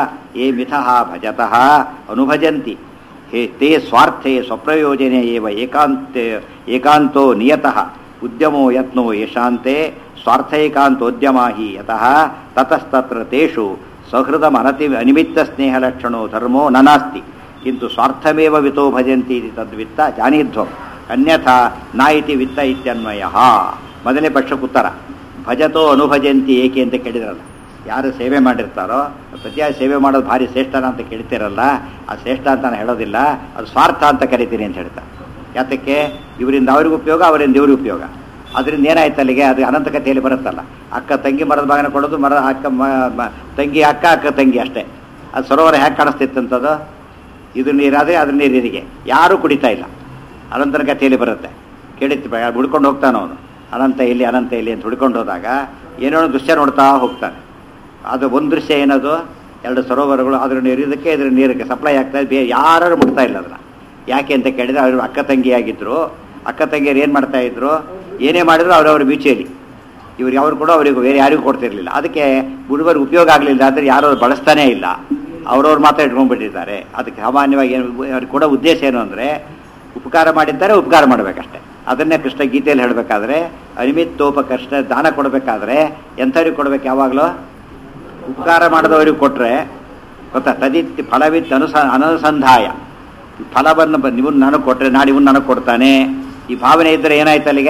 A: ಏ ಮಿಥ ಭಜತಃ ಅನುಭಜಂತಿ ಹೇ ತೇ ಸ್ವಾರ್ಥೆ ಸ್ವಪ್ರಯೋಜನೆ ಏವ ಏಕಾಂತ ಏಕಾಂತೋ ನಿಯತಃ ಉದ್ಯಮೋ ಯತ್ನೋ ಯಶಾಂತೆ ಸ್ವಾರ್ಥೈಕಾಂತೋದ್ಯಮ ಹಿ ಯತಃ ತತಸ್ತತ್ರ ತೇಷು ಸಹೃದಮನತಿ ಅನಿಮಿತ್ತ ಸ್ನೇಹಲಕ್ಷಣೋ ಧರ್ಮೋ ನನಾಸ್ತಿ ಕಿಂತು ಸ್ವಾರ್ಥಮೇವ ವಿತೋ ಭಜಂತಿ ಇತಿ ತದ್ವಿತ್ತ ಜಾನೀಧ್ವಂ ಅನ್ಯಥಾ ನ ಇತಿ ವಿತ್ತ ಇತ್ಯನ್ವಯ ಮೊದಲನೇ ಪಕ್ಷಕ್ಕುತ್ತರ ಭಜತೋ ಅನುಭಜಂತಿ ಏಕೆ ಅಂತ ಕೇಳಿದ್ರಲ್ಲ ಯಾರು ಸೇವೆ ಮಾಡಿರ್ತಾರೋ ಪ್ರತಿಯಾಗಿ ಸೇವೆ ಮಾಡೋದು ಭಾರಿ ಶ್ರೇಷ್ಠನ ಅಂತ ಕೇಳ್ತಿರಲ್ಲ ಆ ಶ್ರೇಷ್ಠ ಅಂತ ನಾನು ಹೇಳೋದಿಲ್ಲ ಅದು ಸ್ವಾರ್ಥ ಅಂತ ಕರಿತೀನಿ ಅಂತ ಹೇಳ್ತಾರೆ ಯಾತಕ್ಕೆ ಇವರಿಂದ ಅವ್ರಿಗೆ ಉಪಯೋಗ ಅವರಿಂದ ಇವ್ರಿಗೆ ಉಪಯೋಗ ಅದರಿಂದ ಏನಾಯ್ತು ಅಲ್ಲಿಗೆ ಅದು ಅನಂತ ಕಥೆಯಲ್ಲಿ ಬರುತ್ತಲ್ಲ ಅಕ್ಕ ತಂಗಿ ಮರದ ಭಾಗನ ಕೊಡೋದು ಮರ ಅಕ್ಕ ಮ- ಮ- ತಂಗಿ ಅಕ್ಕ ಅಕ್ಕ ತಂಗಿ ಅಷ್ಟೇ ಅದು ಸರೋವರ ಹೇಗೆ ಕಾಣಿಸ್ತಿತ್ತಂಥದ್ದು ಇದು ನೀರಾದರೆ ಅದ್ರ ನೀರು ಇರಿಗೆ ಯಾರೂ ಕುಡಿತಾ ಇಲ್ಲ ಅನಂತರ ಕಥೆಯಲ್ಲಿ ಬರುತ್ತೆ ಕೇಳಿತ್ತು ಹುಡ್ಕೊಂಡು ಹೋಗ್ತಾನೆ ಅವನು ಅನಂತ ಇಲ್ಲಿ ಅನಂತ ಇಲ್ಲಿ ಅಂತ ಹುಡ್ಕೊಂಡು ಹೋದಾಗ ಏನೋ ಒಂದು ದೃಶ್ಯ ನೋಡ್ತಾ ಹೋಗ್ತಾನೆ ಅದು ಒಂದು ದೃಶ್ಯ ಏನದು ಎರಡು ಸರೋವರಗಳು ಅದ್ರ ನೀರು ಇದಕ್ಕೆ ಇದ್ರ ನೀರಿಗೆ ಸಪ್ಲೈ ಆಗ್ತಾ ಇದೆ ಬೇರೆ ಯಾರು ಮುಟ್ತಾ ಇಲ್ಲ ಅದನ್ನ ಯಾಕೆ ಅಂತ ಕೇಳಿದ್ರೆ ಅವರು ಅಕ್ಕ ತಂಗಿಯಾಗಿದ್ರು ಅಕ್ಕ ತಂಗಿಯರು ಏನು ಮಾಡ್ತಾ ಇದ್ರು ಏನೇ ಮಾಡಿದ್ರು ಅವ್ರವ್ರ ಬೀಚಲ್ಲಿ ಇವ್ರಿಗೆ ಅವ್ರು ಕೂಡ ಅವರಿಗೆ ಬೇರೆ ಯಾರಿಗೂ ಕೊಡ್ತಿರ್ಲಿಲ್ಲ ಅದಕ್ಕೆ ಹುಡುಗರಿಗೆ ಉಪಯೋಗ ಆಗಲಿಲ್ಲ ಅಂದರೆ ಯಾರು ಅವ್ರು ಬಳಸ್ತಾನೇ ಇಲ್ಲ ಅವ್ರವ್ರು ಮಾತ್ರ ಇಟ್ಕೊಂಡ್ಬಿಟ್ಟಿದ್ದಾರೆ ಅದಕ್ಕೆ ಸಾಮಾನ್ಯವಾಗಿ ಏನು ಅವ್ರಿಗೆ ಕೊಡೋ ಉದ್ದೇಶ ಏನು ಅಂದರೆ ಉಪಕಾರ ಮಾಡಿದ್ದಾರೆ ಉಪಕಾರ ಮಾಡಬೇಕಷ್ಟೆ ಅದನ್ನೇ ಕೃಷ್ಣ ಗೀತೆಯಲ್ಲಿ ಹೇಳಬೇಕಾದ್ರೆ ಅನಿಮಿತ್ತೋಪಕೃಷ್ಣ ದಾನ ಕೊಡಬೇಕಾದ್ರೆ ಎಂಥವ್ರಿಗೆ ಕೊಡ್ಬೇಕು ಯಾವಾಗಲೂ ಉಪಕಾರ ಮಾಡಿದವರಿಗೆ ಕೊಟ್ಟರೆ ಗೊತ್ತಾ ತದಿತ್ ಫಲವಿತ್ ಅನುಸ ಅನುಸಂಧಾಯ ಈ ಫಲವನ್ನು ಬ- ನೀವು ನನಗೆ ಕೊಟ್ಟರೆ ನಾಳೆ ಇವನು ನನಗೆ ಕೊಡ್ತಾನೆ ಈ ಭಾವನೆ ಇದ್ದರೆ ಏನಾಯ್ತು ಅಲ್ಲಿಗೆ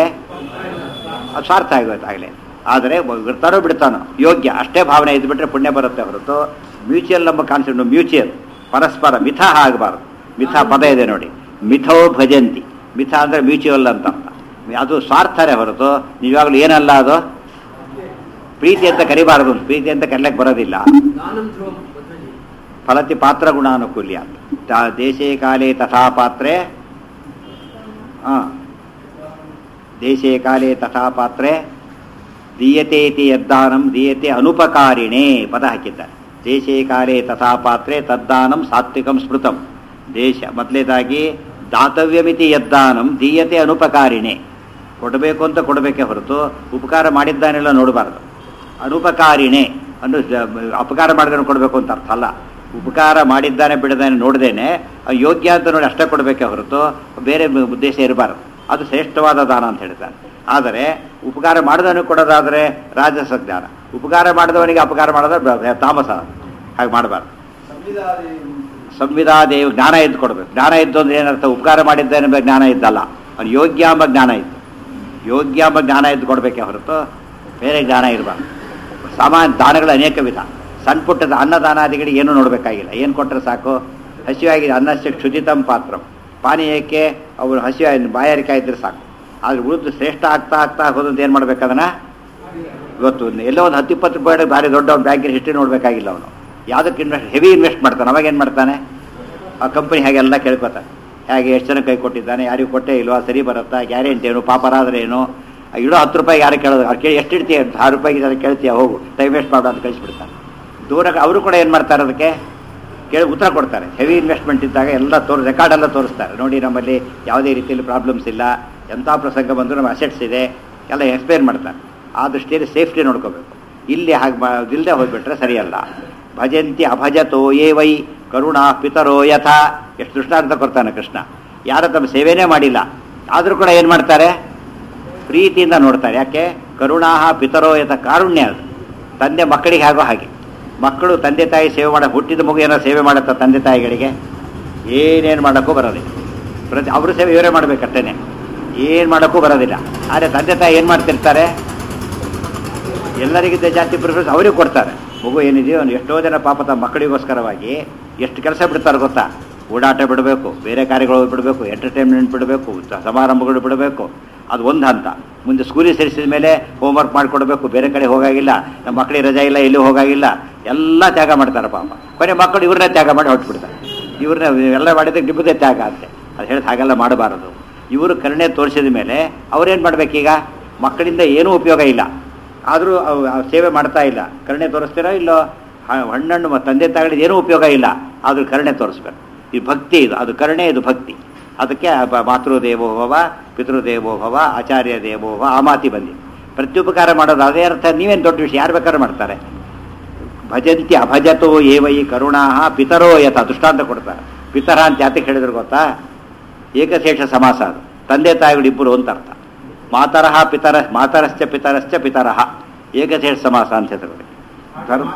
A: ಅದು ಸ್ವಾರ್ಥ ಆಗೋಯ್ತು ಆಗಲೇ ಆದರೆ ಬಿಡ್ತಾನೋ ಬಿಡ್ತಾನೋ ಯೋಗ್ಯ ಅಷ್ಟೇ ಭಾವನೆ ಇದ್ಬಿಟ್ರೆ ಪುಣ್ಯ ಬರುತ್ತೆ ಹೊರತು ಮ್ಯೂಚುವಲ್ ನಮ್ಮ ಕಾನ್ಸೆಪ್ಟ್ ಮ್ಯೂಚುವಲ್ ಪರಸ್ಪರ ಮಿಥ ಆಗಬಾರ್ದು ಮಿಥ ಪದ ಇದೆ ನೋಡಿ ಮಿಥೋ ಭಜಂತಿ ಮಿಥ ಅಂದರೆ ಮ್ಯೂಚುವಲ್ ಅಂತ ಅರ್ಥ. ಅದು ಸ್ವಾರ್ಥನೇ ಹೊರತು ನಿಜವಾಗ್ಲೂ ಏನಲ್ಲ ಅದು ಪ್ರೀತಿ ಅಂತ ಕರಿಬಾರದು ಪ್ರೀತಿ ಅಂತ ಕರಿಲಕ್ಕೆ ಬರೋದಿಲ್ಲ
B: ದಾನಂ ಧ್ರುವಂ ಬದ್ಧಜಿ
A: ಫಲತಿ ಪಾತ್ರ ಗುಣಾನುಕೂಲ್ಯ ತ- ದೇಶೇ ಕಾಲೇ ತಥಾ ಪಾತ್ರೆ ಆ, ದೇಶೇ ಕಾಲೇ ತಥಾ ಪಾತ್ರೆ ದೀಯತೆ ಇತಿ ಯದ್ದಾನಂ ದೀಯತೆ ಅನುಪಕಾರಿಣೇ ಪದ ಹಾಕಿದ್ದಾರೆ ದೇಶೇ ಕಾಲೇ ತಥಾ ಪಾತ್ರೆ ತದ್ದಾನಂ ಸಾತ್ವಿಕಂ ಸ್ಮೃತಂ ದೇಶ ಮೊದಲೇದಾಗಿ ದಾತವ್ಯಮಿತಿ ಯದ್ದಾನಂ ದೀಯತೆ ಅನುಪಕಾರಿಣೆ ಕೊಡಬೇಕು ಅಂತ ಕೊಡಬೇಕೇ ಹೊರತು ಉಪಕಾರ ಮಾಡಿದ್ದಾನೆಲ್ಲ ನೋಡಬಾರ್ದು ಅನುಪಕಾರಿಣೆ ಅನ್ನು ಜ- ಅಪಕಾರ ಮಾಡಿದನ್ನು ಕೊಡಬೇಕು ಅಂತ ಅರ್ಥ ಅಲ್ಲ ಉಪಕಾರ ಮಾಡಿದ್ದಾನೆ ಬಿಡದಾನೆ ನೋಡ್ದೇನೆ ಅವ್ನು ಯೋಗ್ಯ ಅಂತ ನೋಡಿ ಅಷ್ಟೇ ಕೊಡಬೇಕೇ ಹೊರತು ಬೇರೆ ಉದ್ದೇಶ ಇರಬಾರ್ದು ಅದು ಶ್ರೇಷ್ಠವಾದ ದಾನ ಅಂತ ಹೇಳ್ತಾರೆ ಆದರೆ ಉಪಕಾರ ಮಾಡಿದವನು ಕೊಡೋದಾದರೆ ರಾಜಸ ಜ್ಞಾನ ಉಪಕಾರ ಮಾಡಿದವನಿಗೆ ಅಪಕಾರ ಮಾಡೋದ್ರೆ ಬ- ತಾಮಸ ಹಾಗೆ ಮಾಡಬಾರ್ದು ಸಂವಿಧಾ ದೇವ ಜ್ಞಾನ ಇದ್ದು ಕೊಡಬೇಕು ಜ್ಞಾನ ಇದ್ದು ಅಂದ್ರೆ ಏನರ್ಥ ಉಪಕಾರ ಮಾಡಿದ್ದಾನೆ ಎಂಬ ಜ್ಞಾನ ಇದ್ದಲ್ಲ ಅವ್ನು ಯೋಗ್ಯ ಎಂಬ ಜ್ಞಾನ ಇತ್ತು ಯೋಗ್ಯ ಎಂಬ ಜ್ಞಾನ ಇದ್ದು ಕೊಡಬೇಕೇ ಹೊರತು ಬೇರೆ ಜ್ಞಾನ ಇರಬಾರ್ದು ಸಾಮಾನ್ಯ ದಾನಗಳು ಅನೇಕ ವಿಧ ಸಣ್ಣ ಪುಟ್ಟದ ಅನ್ನದಾನಾದಿಗಳಿಗೆ ಏನೂ ನೋಡಬೇಕಾಗಿಲ್ಲ ಏನು ಕೊಟ್ಟರೆ ಸಾಕು ಹಸಿವಾಗಿ ಅನ್ನಕ್ಕೆ ಕ್ಷುಜಿತಂ ಪಾತ್ರಂ ಪಾನೀಯಕ್ಕೆ ಅವರು ಹಸಿವಾಗಿ ಬಾಯಾರಿಕೆ ಇದ್ರೆ ಸಾಕು ಆದ್ರೆ ಉಳಿದು ಶ್ರೇಷ್ಠ ಆಗ್ತಾ ಆಗ್ತಾ ಹೋದಂತ ಏನು ಮಾಡ್ಬೇಕು ಅದನ್ನ ಇವತ್ತು ಎಲ್ಲೋ ಒಂದು ಹತ್ತು ಇಪ್ಪತ್ತು ರೂಪಾಯಿ ಭಾರಿ ದೊಡ್ಡ ಒಂದು ಬ್ಯಾಂಕಿನ ಹಿಸ್ಟ್ರಿ ನೋಡಬೇಕಾಗಿಲ್ಲ ಅವನು ಯಾವುದಕ್ಕೆ ಇನ್ವೆಸ್ಟ್ ಹೆವಿ ಇನ್ವೆಸ್ಟ್ ಮಾಡ್ತಾನೆ ಅವಾಗ ಏನು ಮಾಡ್ತಾನೆ ಆ ಕಂಪನಿ ಹಾಗೆಲ್ಲ ಕೇಳ್ಕೊತಾನೆ ಹೇಗೆ ಎಷ್ಟು ಜನ ಕೈ ಕೊಟ್ಟಿದ್ದಾನೆ ಯಾರಿಗೂ ಕೊಟ್ಟೇ ಇಲ್ವಾ ಸರಿ ಬರುತ್ತಾ ಗ್ಯಾರಂಟಿ ಏನು ಪಾಪರಾದ್ರೆ ಏನು ಆ ಇಡೋ ಹತ್ತು ರೂಪಾಯಿ ಯಾರು ಕೇಳೋದು ಅವ್ರು ಕೇಳಿ ಎಷ್ಟು ಇಡ್ತೀಯ ಆರು ರೂಪಾಯಿಗೆ ಜನ ಕೇಳ್ತೀಯ ಹೋಗು ಟೈಮ್ ವೇಸ್ಟ್ ಮಾಡು ಅಂತ ಕಳಿಸ್ಬಿಡ್ತಾನೆ ದೂರ ಅವರು ಕೂಡ ಏನು ಮಾಡ್ತಾರೆ ಅದಕ್ಕೆ ಕೇಳಿ ಉತ್ತರ ಕೊಡ್ತಾರೆ ಹೆವಿ ಇನ್ವೆಸ್ಟ್ಮೆಂಟ್ ಇದ್ದಾಗ ಎಲ್ಲ ತೋರ್ ರೆಕಾರ್ಡ್ ಎಲ್ಲ ತೋರಿಸ್ತಾರೆ ನೋಡಿ ನಮ್ಮಲ್ಲಿ ಯಾವುದೇ ರೀತಿಯಲ್ಲಿ ಪ್ರಾಬ್ಲಮ್ಸ್ ಇಲ್ಲ ಎಂಥ ಪ್ರಸಂಗ ಬಂದರೂ ನಮ್ಮ ಅಸೆಟ್ಸ್ ಇದೆ ಎಲ್ಲ ಎಕ್ಸ್ಪ್ಲೇನ್ ಮಾಡ್ತಾರೆ ಆ ದೃಷ್ಟಿಯಲ್ಲಿ ಸೇಫ್ಟಿ ನೋಡ್ಕೋಬೇಕು ಇಲ್ಲಿ ಹಾಗೆ ಇಲ್ಲದೆ ಹೋಗ್ಬಿಟ್ರೆ ಸರಿಯಲ್ಲ ಭಜಂತಿ ಅಭಜತೋ ಏ ವೈ ಕರುಣಾ ಪಿತರೋ ಯಥ ಎಷ್ಟು ದೃಷ್ಟಾಂತ ಕೊಡ್ತಾನೆ ಕೃಷ್ಣ ಯಾರು ತಮ್ಮ ಸೇವೆನೇ ಮಾಡಿಲ್ಲ ಆದರೂ ಕೂಡ ಏನು ಮಾಡ್ತಾರೆ ಪ್ರೀತಿಯಿಂದ ನೋಡ್ತಾರೆ ಯಾಕೆ ಕರುಣಾಹ ಪಿತರೋ ಯಥ ಕಾರುಣ್ಯ ಅದು ತಂದೆ ಮಕ್ಕಳಿಗೆ ಆಗೋ ಹಾಗೆ ಮಕ್ಕಳು ತಂದೆ ತಾಯಿ ಸೇವೆ ಮಾಡೋ ಹುಟ್ಟಿದ ಮಗು ಏನೋ ಸೇವೆ ಮಾಡುತ್ತಾ ತಂದೆ ತಾಯಿಗಳಿಗೆ ಏನೇನು ಮಾಡೋಕ್ಕೂ ಬರೋದಿಲ್ಲ ಪ್ರತಿ ಅವರು ಸೇವೆ ಇವರೇ ಮಾಡಬೇಕಷ್ಟೇನೆ ಏನು ಮಾಡೋಕ್ಕೂ ಬರೋದಿಲ್ಲ ಆದರೆ ತಂದೆ ತಾಯಿ ಏನು ಮಾಡ್ತಿರ್ತಾರೆ ಎಲ್ಲರಿಗಿಂತ ಜಾಸ್ತಿ ಪ್ರಿಫರೆನ್ಸ್ ಅವರಿಗೆ ಕೊಡ್ತಾರೆ ಮಗು ಏನಿದೆಯೋ ಅವ್ನು ಎಷ್ಟೋ ಜನ ಪಾಪ ತಮ್ಮ ಮಕ್ಕಳಿಗೋಸ್ಕರವಾಗಿ ಎಷ್ಟು ಕೆಲಸ ಬಿಡ್ತಾರೆ ಗೊತ್ತಾ ಓಡಾಟ ಬಿಡಬೇಕು ಬೇರೆ ಕಾರ್ಯಗಳು ಬಿಡಬೇಕು ಎಂಟರ್ಟೈನ್ಮೆಂಟ್ ಬಿಡಬೇಕು ಸಮಾರಂಭಗಳು ಬಿಡಬೇಕು ಅದು ಒಂದು ಹಂತ ಮುಂದೆ ಸ್ಕೂಲಿಗೆ ಸೇರಿಸಿದ ಮೇಲೆ ಹೋಮ್ವರ್ಕ್ ಮಾಡಿಕೊಡ್ಬೇಕು ಬೇರೆ ಕಡೆ ಹೋಗಾಗಿಲ್ಲ ನಮ್ಮ ಮಕ್ಕಳಿಗೆ ರಜಾ ಇಲ್ಲ ಎಲ್ಲೂ ಹೋಗಾಗಿಲ್ಲ ಎಲ್ಲ ತ್ಯಾಗ ಮಾಡ್ತಾರೆ ಪಾಪ ಕೊನೆ ಮಕ್ಕಳು ಇವ್ರನ್ನೇ ತ್ಯಾಗ ಮಾಡಿ ಹೊಟ್ಬಿಡ್ತಾರೆ ಇವ್ರನ್ನ ಎಲ್ಲ ಮಾಡಿದ್ದಕ್ಕೆ ನಿಮ್ಮದೇ ತ್ಯಾಗ ಅಂತೆ ಅದು ಹೇಳಿದ ಹಾಗೆಲ್ಲ ಮಾಡಬಾರದು ಇವರು ಕರುಣೆ ತೋರಿಸಿದ ಮೇಲೆ ಅವ್ರೇನು ಮಾಡ್ಬೇಕೀಗ ಮಕ್ಕಳಿಂದ ಏನೂ ಉಪಯೋಗ ಇಲ್ಲ ಆದರೂ ಸೇವೆ ಮಾಡ್ತಾ ಇಲ್ಲ ಕರುಣೆ ತೋರಿಸ್ತೀರಾ ಇಲ್ಲೋ ಹ- ಹಣ್ಣನ್ನು ಮ- ತಂದೆ ತಾಯಿಗಳಿಗೆ ಏನೂ ಉಪಯೋಗ ಇಲ್ಲ ಆದರೂ ಕರುಣೆ ತೋರಿಸ್ಬೇಕು ಇದು ಭಕ್ತಿ ಇದು ಅದು ಕರುಣೆ ಇದು ಭಕ್ತಿ ಅದಕ್ಕೆ ಬ- ಮಾತೃದೇವೋಭವ ಪಿತೃದೇವೋಭವ ಆಚಾರ್ಯ ದೇವೋಭವ ಆ ಮಾತಿ ಬಂದಿದೆ ಪ್ರತ್ಯುಪಕಾರ ಮಾಡೋದು ಅದೇ ಅರ್ಥ ನೀವೇನು ದೊಡ್ಡ ವಿಷಯ ಯಾರು ಬೇಕಾದ್ರೂ ಮಾಡ್ತಾರೆ ಭಜಂತಿ ಅಭಜತೋ ಏವ ಈ ಕರುಣಾಹ ಪಿತರೋ ಯಥ ದೃಷ್ಟಾಂತ ಕೊಡ್ತಾರೆ ಪಿತರ ಅಂತ ಯಾತಕ್ಕೆ ಹೇಳಿದ್ರು ಗೊತ್ತಾ ಏಕಶೇಷ ಸಮಾಸ ಅದು ತಂದೆ ತಾಯಿಗಳು ಇಬ್ಬರು ಅಂತ ಅರ್ಥ ಮಾತರಹ ಪಿತರ ಮಾತರಶ್ಚ ಪಿತರಶ್ಚ ಪಿತರಹ ಏಕಶೇಷ ಸಮಾಸ ಅಂತ ಹೇಳ್ತಾರೆ ಧರ್ಮ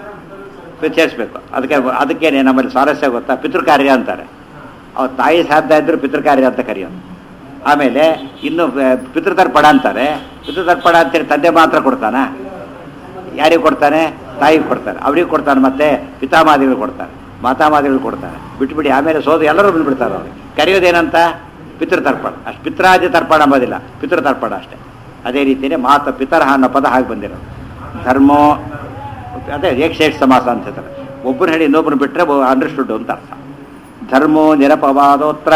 A: ಸೇರಿಸ್ಬೇಕು ಅದಕ್ಕೆ ಅದಕ್ಕೇನೆ ನಮ್ಮಲ್ಲಿ ಸ್ವಾರಸ್ಯ ಗೊತ್ತಾ ಪಿತೃಕಾರ್ಯ ಅಂತಾರೆ ಅವ್ರ ತಾಯಿ ಸಾಧ್ಯ ಇದ್ರು ಪಿತೃಕಾರ್ಯ ಅಂತ ಕರೆಯೋದು ಆಮೇಲೆ ಇನ್ನು ಆ, ಪಿತೃತರ್ಪಣ ಅಂತಾರೆ ಪಿತೃತರ್ಪಣ ಅಂತೇಳಿ ತಂದೆ ಮಾತ್ರ ಕೊಡ್ತಾನ ಯಾರಿಗೆ ಕೊಡ್ತಾನೆ ತಾಯಿಗೆ ಕೊಡ್ತಾರೆ ಅವ್ರಿಗೆ ಕೊಡ್ತಾನೆ ಮತ್ತೆ ಪಿತಾಮಾದಿಗಳು ಕೊಡ್ತಾರೆ ಮಾತಾಮಾದಿಗಳು ಕೊಡ್ತಾರೆ ಬಿಟ್ಬಿಡಿ ಆಮೇಲೆ ಸೋದು ಎಲ್ಲರೂ ಬಂದ್ಬಿಡ್ತಾರೆ ಅವ್ರಿಗೆ ಕರೆಯೋದೇನಂತ ಪಿತೃತರ್ಪಣ ಅಷ್ಟು ಪಿತ್ರಾದಿ ತರ್ಪಣ ಅಂಬೋದಿಲ್ಲ ಪಿತೃತರ್ಪಣ ಅಷ್ಟೇ ಅದೇ ರೀತಿಯೇ ಮಾತ ಪಿತರಹ ಅನ್ನೋ ಪದ ಹಾಗೆ ಬಂದಿರೋದು ಧರ್ಮೋ ಅದೇ ಏಕಶೇಷ ಸಮಾಸ ಅಂತ ಹೇಳ್ತಾರೆ ಒಬ್ಬರು ಹೇಳಿ ಇನ್ನೊಬ್ಬರು ಬಿಟ್ಟರೆ ಅಂಡರ್ಸ್ಟುಡ್ ಅಂತ ಅರ್ಥ ಧರ್ಮೋ ನಿರಪವಾದೋತ್ರ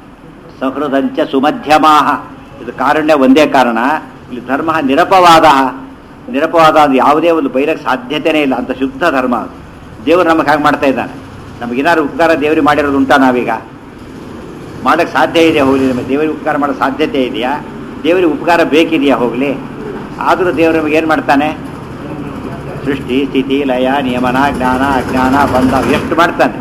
A: ಸಹೃದಂಚ ಸುಮಧ್ಯಮಾಹ ಇದು ಕಾರಣ್ಯ ಒಂದೇ ಕಾರಣ ಇಲ್ಲಿ ಧರ್ಮ ನಿರಪವಾದ ನಿರಪವಾದ ಅದು ಯಾವುದೇ ಒಂದು ಬೈರಕ್ಕೆ ಸಾಧ್ಯತೆಯೇ ಇಲ್ಲ ಅಂತ ಶುದ್ಧ ಧರ್ಮ ಅದು ದೇವರು ನಮಗೆ ಹಾಗೆ ಮಾಡ್ತಾ ಇದ್ದಾನೆ ನಮಗೇನಾದ್ರು ಉಪಕಾರ ದೇವರಿಗೆ ಮಾಡಿರೋದು ಉಂಟಾ ನಾವೀಗ ಮಾಡೋಕ್ಕೆ ಸಾಧ್ಯ ಇದೆಯಾ ಹೋಗಲಿ ನಮಗೆ ದೇವರಿಗೆ ಉಪಕಾರ ಮಾಡೋ ಸಾಧ್ಯತೆ ಇದೆಯಾ ದೇವರಿಗೆ ಉಪಕಾರ ಬೇಕಿದೆಯಾ ಹೋಗಲಿ ಆದರೂ ದೇವರು ನಮಗೆ ಏನು ಮಾಡ್ತಾನೆ ಸೃಷ್ಟಿ ಸ್ಥಿತಿ ಲಯ ನಿಯಮನ ಜ್ಞಾನ ಅಜ್ಞಾನ ಬಂಧ ಎಷ್ಟು ಮಾಡ್ತಾನೆ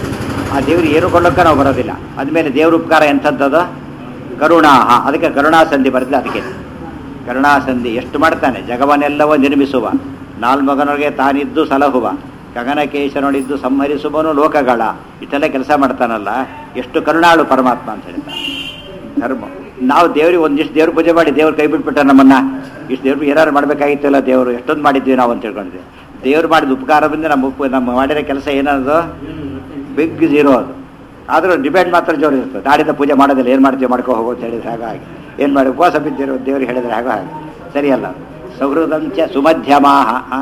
A: ಆ ದೇವರು ಏನು ಕೊಡೋಕ್ಕೆ ನಾವು ಬರೋದಿಲ್ಲ ಅದ್ಮೇಲೆ ದೇವ್ರ ಉಪಕಾರ ಎಂಥದ್ದು ಕರುಣಾಹ ಅದಕ್ಕೆ ಕರುಣಾಸಂಧಿ ಬರೆದಿಲ್ಲ ಅದಕ್ಕೆ ಕರುಣಾಸಂಧಿ ಎಷ್ಟು ಮಾಡ್ತಾನೆ ಜಗವನ್ನೆಲ್ಲವೂ ನಿರ್ಮಿಸುವ ನಾಲ್ಮಗನಿಗೆ ತಾನಿದ್ದು ಸಲಹುವ ಗಗನಕೇಶನೊಡಿದ್ದು ಸಂಹರಿಸುವನು ಲೋಕಗಳ ಇಷ್ಟೆಲ್ಲ ಕೆಲಸ ಮಾಡ್ತಾನಲ್ಲ ಎಷ್ಟು ಕರುಣಾಳು ಪರಮಾತ್ಮ ಅಂತ ಹೇಳ್ತಾನೆ ಧರ್ಮ ನಾವು ದೇವ್ರಿಗೆ ಒಂದಿಷ್ಟು ದೇವ್ರ ಪೂಜೆ ಮಾಡಿ ದೇವ್ರು ಕೈ ಬಿಟ್ಬಿಟ್ಟ ನಮ್ಮನ್ನ ಇಷ್ಟು ದೇವ್ರು ಏನಾದ್ರು ಮಾಡಬೇಕಾಗಿತ್ತಲ್ಲ ದೇವರು ಎಷ್ಟೊಂದು ಮಾಡಿದ್ವಿ ನಾವು ಅಂತ ತಿಳ್ಕೊಂಡಿದ್ವಿ ದೇವ್ರು ಮಾಡಿದ ಉಪಕಾರದಿಂದ ನಮ್ಮ ಉಪ ನಮ್ಮ ಮಾಡಿರೋ ಕೆಲಸ ಏನದು ಬಿಗ್ ಜೀರೋ ಅದು ಆದರೂ ಡಿಪೆಂಡ್ ಮಾತ್ರ ಜೋರು ಇರ್ತದೆ ನಾಡಿದ ಪೂಜೆ ಮಾಡೋದಿಲ್ಲ ಏನು ಮಾಡ್ತೀವಿ ಮಾಡ್ಕೊ ಹೋಗೋ ಅಂತ ಹೇಳಿದ್ರೆ ಹಾಗಾಗಿ ಏನು ಮಾಡಿ ಉಪವಾಸ ಬಿದ್ದಿರೋ ದೇವ್ರಿಗೆ ಹೇಳಿದ್ರೆ ಹಾಗೋ ಹಾಗೆ ಸರಿಯಲ್ಲ ಸೌಹೃದಂಚ ಸುಮಧ್ಯಮಾಹ ಆ?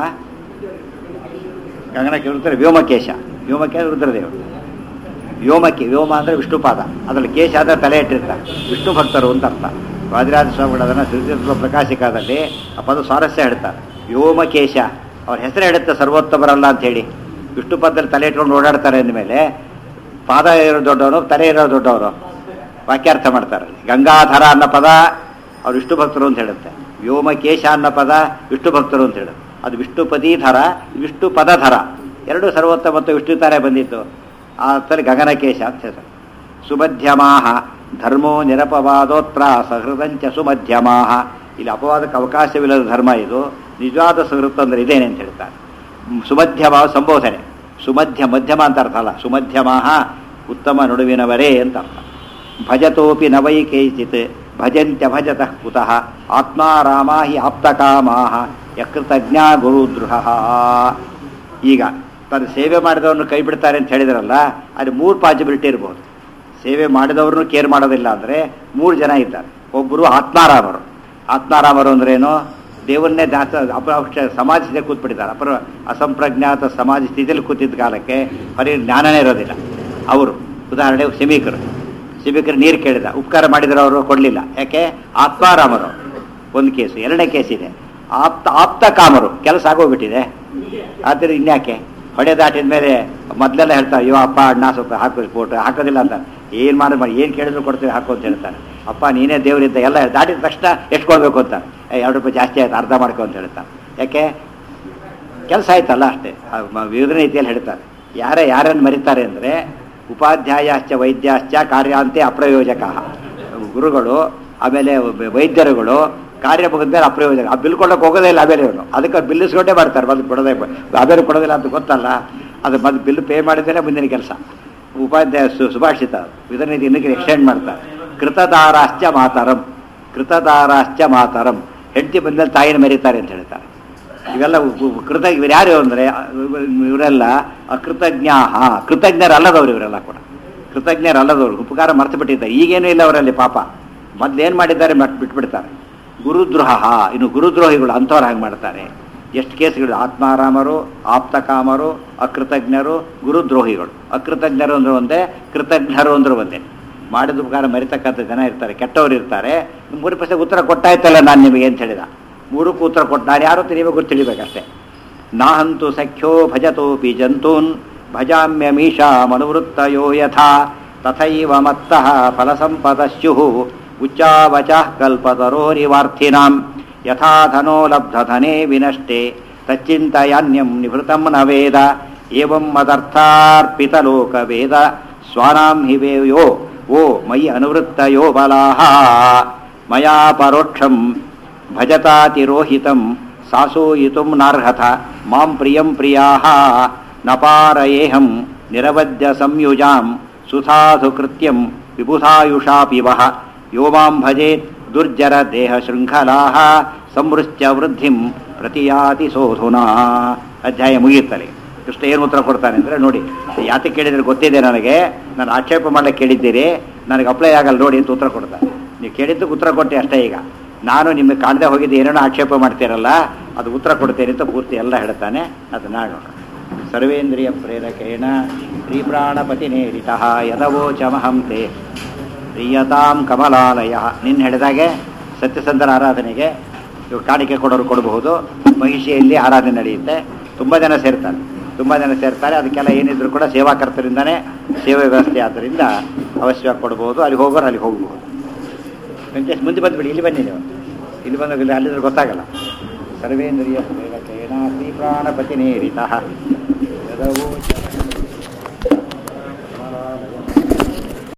A: ಗಗನಕ್ಕೆ ಇರ್ತಾರೆ ವ್ಯೋಮಕೇಶ ವ್ಯೋಮಕೇಶ ರುದ್ರದೇವರು ವ್ಯೋಮಕ್ಕೆ ವ್ಯೋಮ ಅಂದರೆ ವಿಷ್ಣುಪಾದ ಅದರಲ್ಲಿ ಕೇಶ ಆದರೆ ತಲೆ ಇಟ್ಟಿರ್ತಾರೆ ವಿಷ್ಣು ಭಕ್ತರು ಅಂತ ಅರ್ಥ ವಾದಿರಾಜ ಸ್ವಾಮಿಗಳು ಅದನ್ನು ಶ್ರೀತೀರ್ಥ ಪ್ರಕಾಶಿಕಾದಲ್ಲಿ ಆ ಪದ ಸ್ವಾರಸ್ಯ ಹೇಳ್ತಾರೆ ವ್ಯೋಮಕೇಶ ಅವ್ರ ಹೆಸರು ಹೇಳುತ್ತೆ ಸರ್ವೋತ್ತಮರಲ್ಲ ಅಂತ ಹೇಳಿ ವಿಷ್ಣು ಪದದಲ್ಲಿ ತಲೆ ಇಟ್ಕೊಂಡು ಓಡಾಡ್ತಾರೆ ಅಂದಮೇಲೆ ಪಾದ ಇರೋ ದೊಡ್ಡವರು ತಲೆ ಇರೋ ದೊಡ್ಡವರು ವಾಕ್ಯಾರ್ಥ ಮಾಡ್ತಾರೆ ಗಂಗಾಧರ ಅನ್ನೋ ಪದ ಅವ್ರು ವಿಷ್ಣು ಭಕ್ತರು ಅಂತ ಹೇಳುತ್ತೆ ವ್ಯೋಮಕೇಶ ಅನ್ನೋ ಪದ ವಿಷ್ಣು ಭಕ್ತರು ಅಂತ ಹೇಳುತ್ತೆ ಅದು ವಿಷ್ಣುಪದೀಧರ ವಿಷ್ಣು ಪದಧರ ಎರಡು ಸರ್ವೋತ್ತಮ ಮತ್ತು ವಿಷ್ಣು ತಾರೆ ಬಂದಿತ್ತು ಆ ಥರ ಗಗನಕೇಶ ಅಂತ ಹೆಸರು ಸುಮಧ್ಯಮಾಹ ಧರ್ಮೋ ನಿರಪವಾದೋತ್ರ ಸಹೃದಂಚ ಸುಮಧ್ಯಮಾಹ ಇಲ್ಲಿ ಅಪವಾದಕ್ಕೆ ಅವಕಾಶವಿಲ್ಲದ ಧರ್ಮ ಇದು ನಿಜವಾದ ಸುಹೃತ್ ಅಂದ್ರೆ ಇದೇನೆ ಅಂತ ಹೇಳ್ತಾರೆ ಮ್, ಸುಮಧ್ಯಮ ಸಂಬೋಧನೆ ಸುಮಧ್ಯ ಮಧ್ಯಮ ಅಂತ ಅರ್ಥ ಅಲ್ಲ ಸುಮಧ್ಯಮಾಹ ಉತ್ತಮ ನಡುವಿನವರೇ ಅಂತ ಅರ್ಥ ಭಜತೋಪಿ ನವೈ ಕೇಚಿತ್ ಭಜಂತ್ಯ ಭಜತಃ ಕುತಃ ಆತ್ಮಾರಾಮಾ ಹಿ ಆಪ್ತಕಾಮಾಹ ಯಕೃತಜ್ಞಾ ಗುರುದೃಹ ಈಗ ತನ್ನ ಸೇವೆ ಮಾಡಿದವ್ರನ್ನ ಕೈ ಬಿಡ್ತಾರೆ ಅಂತ ಹೇಳಿದ್ರಲ್ಲ ಅದು ಮೂರು ಪಾಸಿಬಿಲಿಟಿ ಇರ್ಬೋದು ಸೇವೆ ಮಾಡಿದವ್ರನ್ನು ಕೇರ್ ಮಾಡೋದಿಲ್ಲ ಅಂದರೆ ಮೂರು ಜನ ಇದ್ದಾರೆ ಒಬ್ಬರು ಆತ್ಮಾರಾಮರು ಆತ್ಮಾರಾಮರು ಅಂದ್ರೇನು ದೇವರನ್ನೇ ದಾಸ ಅಪರೋಕ್ಷ ಸಮಾಜ ಸ್ಥಿತಿಯಲ್ಲಿ ಕೂತ್ಬಿಟ್ಟಿದ್ದಾರೆ ಅಪರ ಅಸಂಪ್ರಜ್ಞಾತ ಸಮಾಜ ಸ್ಥಿತಿಯಲ್ಲಿ ಕೂತಿದ್ದ ಕಾಲಕ್ಕೆ ಬರೀ ಜ್ಞಾನನೇ ಇರೋದಿಲ್ಲ ಅವರು ಉದಾಹರಣೆ ಸಿಮೀಕರು ಸಿಮಿಕರು ನೀರು ಕೇಳಿದ ಉಪಕಾರ ಮಾಡಿದ್ರು ಅವರು ಕೊಡಲಿಲ್ಲ ಯಾಕೆ ಆತ್ಮಾರಾಮರು ಒಂದು ಕೇಸು ಎರಡನೇ ಕೇಸ್ ಇದೆ ಆಪ್ತ ಆಪ್ತ ಕಾಮರು ಕೆಲಸ ಆಗೋಗ್ಬಿಟ್ಟಿದೆ ಆದರೆ ಇನ್ಯಾಕೆ ಹೊಡೆ ದಾಟಿದ ಮೇಲೆ ಮೊದಲೆಲ್ಲ ಹೇಳ್ತಾರೆ ಅಯ್ಯೋ ಅಪ್ಪ ಅಣ್ಣ ಸ್ವಲ್ಪ ಹಾಕೋ ಫೋಟೋ ಹಾಕೋದಿಲ್ಲ ಅಂತ ಏನು ಮಾಡಿ ಮಾಡಿ ಏನು ಕೇಳಿದ್ರು ಕೊಡ್ತೀವಿ ಹಾಕು ಅಂತ ಹೇಳ್ತಾರೆ ಅಪ್ಪ ನೀನೇ ದೇವರಿದ್ದ ಎಲ್ಲ ದಾಟಿದ ತಕ್ಷಣ ಎಷ್ಟು ಕೊಡಬೇಕು ಅಂತ ಏ, ಎರಡು ರೂಪಾಯಿ ಜಾಸ್ತಿ ಆಯ್ತು ಅರ್ಧ ಮಾಡ್ಕೊ ಅಂತ ಹೇಳ್ತಾನೆ ಯಾಕೆ ಕೆಲಸ ಆಯ್ತಲ್ಲ ಅಷ್ಟೇ ಆ ಮ- ವಿವಿಧ ರೀತಿಯಲ್ಲಿ ಹೇಳ್ತಾರೆ ಯಾರೇ ಯಾರನ್ನು ಮರಿತಾರೆ ಅಂದರೆ ಉಪಾಧ್ಯಾಯಾಶ್ಚ ವೈದ್ಯಾಶ್ಚ ಕಾರ್ಯಾಂತೆ ಅಪ್ರಯೋಜಕ ಗುರುಗಳು ಆಮೇಲೆ ವೈ- ವೈದ್ಯರುಗಳು ಕಾರ್ಯ ಮುಗಿದ ಮೇಲೆ ಅಪ್ರಯೋಜಕ ಆ ಬಿಲ್ ಕೊಡೋಕೆ ಹೋಗೋದೇ ಇಲ್ಲ ಆಮೇಲೆ ಇವರು ಅದಕ್ಕೆ ಬಿಲ್ ಇಸ್ಕೊಂಡೇ ಮಾಡ್ತಾರೆ ಮೊದಲು ಕೊಡೋದೇ ಆಮೇಲೆ ಕೊಡೋದಿಲ್ಲ ಅಂತ ಗೊತ್ತಲ್ಲ ಅದು ಮೊದಲು ಬಿಲ್ ಪೇ ಮಾಡಿದ್ರೆ ಮುಂದಿನ ಕೆಲಸ ಉಪಾಧ್ಯಾಯ ಸು- ಸುಭಾಷಿತ ಇದನ್ನ ಇದು ಇನ್ನಕ್ಕೆ ಎಕ್ಸ್ಟೆಂಡ್ ಮಾಡ್ತಾರೆ ಕೃತದಾರಾಶ್ಚ ಮಾತರಂ ಕೃತದಾರಾಶ್ಚ ಮಾತರಂ ಹೆಂಡತಿ ಬಂದ್ಮೇಲೆ ತಾಯಿನ ಮೆರೀತಾರೆ ಅಂತ ಹೇಳ್ತಾರೆ ಇವೆಲ್ಲ ಉ- ಉ- ಕೃತ ಇವ್ರು ಯಾರು ಅಂದರೆ ಇವರೆಲ್ಲ ಅಕೃತಜ್ಞ ಕೃತಜ್ಞರಲ್ಲದವ್ರು ಇವರೆಲ್ಲ ಕೂಡ ಕೃತಜ್ಞರಲ್ಲದವ್ರು ಉಪಕಾರ ಮರ್ತು ಬಿಟ್ಟಿದ್ದಾರೆ ಈಗೇನೂ ಇಲ್ಲ ಅವರಲ್ಲಿ ಪಾಪ ಮೊದ್ಲೇನು ಮಾಡಿದ್ದಾರೆ ಮಟ್ ಬಿಟ್ಬಿಡ್ತಾರೆ ಗುರುದ್ರೋಹ ಇನ್ನು ಗುರುದ್ರೋಹಿಗಳು ಅಂಥವ್ರು ಹಾಗೆ ಮಾಡ್ತಾರೆ ಎಷ್ಟು ಕೇಸ್ಗಳು ಆತ್ಮಾರಾಮರು ಆಪ್ತಕಾಮರು ಅಕೃತಜ್ಞರು ಗುರುದ್ರೋಹಿಗಳು ಅಕೃತಜ್ಞರು ಅಂದ್ರೆ ಒಂದೇ ಕೃತಜ್ಞರು ಅಂದ್ರೆ ಒಂದೇ ಮಾಡಿದ ಉಪಕಾರ ಮರಿತಕ್ಕಂಥ ಜನ ಇರ್ತಾರೆ ಕೆಟ್ಟವರು ಇರ್ತಾರೆ ಮೂರು ಪೈಸೆ ಉತ್ತರ ಕೊಟ್ಟಾಯ್ತಲ್ಲ ನಾನು ನಿಮಗೆ ಅಂತ ಹೇಳಿದ ಮೂರಕ್ಕೂ ಉತ್ತರ ಕೊಟ್ಟು ನಾನು ಯಾರು ಅಂತ ನೀವೇ ಗೊತ್ತು ತಿಳಿಬೇಕಷ್ಟೇ ನಾಹಂತು ಸಖ್ಯೋ ಭಜತೋಪಿ ಜಂತೂನ್ ಭಜಾಮ್ಯಮೀಶಾ ಮನುವೃತ್ತಯೋ ಯಥಾ ತಥೈವ ಮತ್ತಃ ಫಲಸಂಪದಶ್ಯುಃ ಉಚ್ಚಾವಚಃ ಕಲ್ಪತರೋರಿವಾರ್ಥಿನಾಂ ಯಥಾ ಧನೋ ಲಬ್ಧಧನೆ ವಿನಷ್ಟೆ ತಚ್ಚಿಂತಯಾನ್ಯಂ ನಿವೃತಂ ನ ವೇದ ಏವಂ ಮದರ್ಥಾರ್ಪಿತಲೋಕವೇದ ಸ್ವಾನಾಂ ಹಿ ವೇಯೋ ಓ ಮಯಿ ಅನುವೃತ್ತಯೋ ಬಲಾಹ ಮಯಾ ಪರೋಕ್ಷಂ ಭಜತಾತಿರೋಹಿತಂ ಸಾಸೂಯಿತುಂ ನಾರ್ಹಥ ಮಾಂ ಪ್ರಿಯಂ ಪ್ರಿಯಾಹ ನ ಪಾರಯೇಹಂ ನಿರವದ್ಯ ಸಂಯುಜಾಂ ಸುಧಾಧು ಕೃತ್ಯಂ ವಿಬುಧಾಯುಷಾಪಿ ವಹ ಯೋ ಮಾಂ ಭಜೇತ್ ದುರ್ಜರ ದೇಹ ಶೃಂಖಲಾಹ ಸಂವೃಶ್ಚ ವೃದ್ಧಿಂ ಪ್ರತಿಯಾತಿ ಸೋಧುನಾ ಅಧ್ಯಾಯ ಮುಗಿಯುತ್ತಲೆ ಕೃಷ್ಣ ಏನು ಉತ್ತರ ಕೊಡ್ತಾನೆ ಅಂದರೆ ನೋಡಿ ಯಾತಕ್ಕೆ ಕೇಳಿದ್ರೆ ಗೊತ್ತಿದೆ ನನಗೆ ನಾನು ಆಕ್ಷೇಪ ಮಾಡಕ್ಕೆ ಕೇಳಿದ್ದೀರಿ ನನಗೆ ಅಪ್ಲೈ ಆಗಲ್ಲ ನೋಡಿ ಅಂತ ಉತ್ತರ ಕೊಡ್ತಾನೆ ನೀವು ಕೇಳಿದ್ದಕ್ಕೆ ಉತ್ತರ ಕೊಟ್ಟೆ ಅಷ್ಟೇ ಈಗ ನಾನು ನಿಮಗೆ ಕಾಣದೆ ಹೋಗಿದ್ದು ಏನೇನೋ ಆಕ್ಷೇಪ ಮಾಡ್ತೀರಲ್ಲ ಅದು ಉತ್ತರ ಕೊಡ್ತೇನೆ ಅಂತ ಪೂರ್ತಿ ಎಲ್ಲ ಹೇಳ್ತಾನೆ ಅದು ನೋಡೋಣ ಸರ್ವೇಂದ್ರಿಯ ಪ್ರೇರಕೇಣ ಶ್ರೀಪ್ರಾಣಪತಿನೇರಿತ ಯದವೋಚಮಹಂ ತೇ ಪ್ರಿಯತಾಂ ಕಮಲಾಲಯ ನಿನ್ನ ಹೇಳಿದಾಗೆ ಸತ್ಯಸಂಧರ ಆರಾಧನೆಗೆ ಇವು ಕಾಣಿಕೆ ಕೊಡೋರು ಕೊಡಬಹುದು ಮಹಿಷಿಯಲ್ಲಿ ಆರಾಧನೆ ನಡೆಯುತ್ತೆ ತುಂಬ ಜನ ಸೇರ್ತಾರೆ ತುಂಬ ಜನ ಸೇರ್ತಾರೆ ಅದಕ್ಕೆಲ್ಲ ಏನಿದ್ರು ಕೂಡ ಸೇವಾಕರ್ತರಿಂದನೇ ಸೇವೆ ವ್ಯವಸ್ಥೆ ಆದ್ದರಿಂದ ಅವಶ್ಯವಾಗಿ ಕೊಡ್ಬೋದು ಅಲ್ಲಿ ಹೋಗೋರು ಅಲ್ಲಿ ಹೋಗ್ಬೋದು ವೆಂಕಟೇಶ್ ಮುಂದೆ ಬಂದುಬಿಡಿ ಇಲ್ಲಿ ಬನ್ನಿ ನೀವು ಇಲ್ಲಿ ಬಂದಾಗ ಇಲ್ಲಿ ಅಲ್ಲಿದ್ರೆ ಗೊತ್ತಾಗಲ್ಲ ಸರ್ವೇಂದ್ರಿಯ ಪ್ರೇರಕೇಣ ಶ್ರೀ ಪ್ರಾಣಪತಿನೇರಿತ ಯದವೋಚ